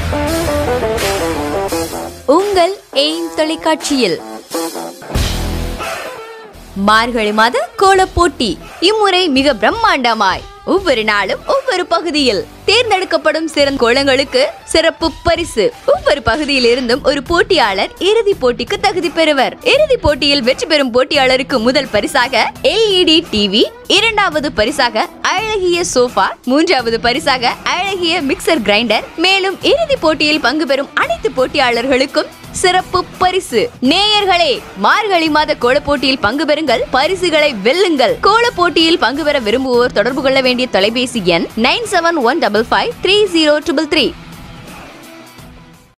உங்கள் எய்ம் தொலைக்காட்சியில் மார்கழி மாத கோலப் போட்டி இம்முறை மிக பிரம்மாண்டமாய் ஒவ்வொரு நாளும் ஒவ்வொரு பகுதியில் தேர்ந்தெடுக்கப்படும் சிறந்த கோலங்களுக்கு சிறப்பு பரிசு ஒவ்வொரு பகுதியில் இருந்தும் ஒரு போட்டியாளர் இறுதி போட்டிக்கு தகுதி பெறுவர் இறுதி போட்டியில் வெற்றி பெறும் போட்டியாளருக்கு முதல் பரிசாக எல்இடி டிவி இரண்டாவது பரிசாக அழகிய சோஃபா மூன்றாவது பரிசாக அழகிய மிக்சர் கிரைண்டர் மேலும் இறுதி போட்டியில் பங்கு பெறும் அனைத்து போட்டியாளர்களுக்கும் சிறப்பு பரிசு நேயர்களே மார்கழி மாத கோல போட்டியில் பங்கு பெறுங்கள் பரிசுகளை வெல்லுங்கள் கோல போட்டியில் பங்கு பெற விரும்புவோர் தொடர்பு கொள்ள வேண்டிய தொலைபேசி எண் nine seven one double five three zero triple three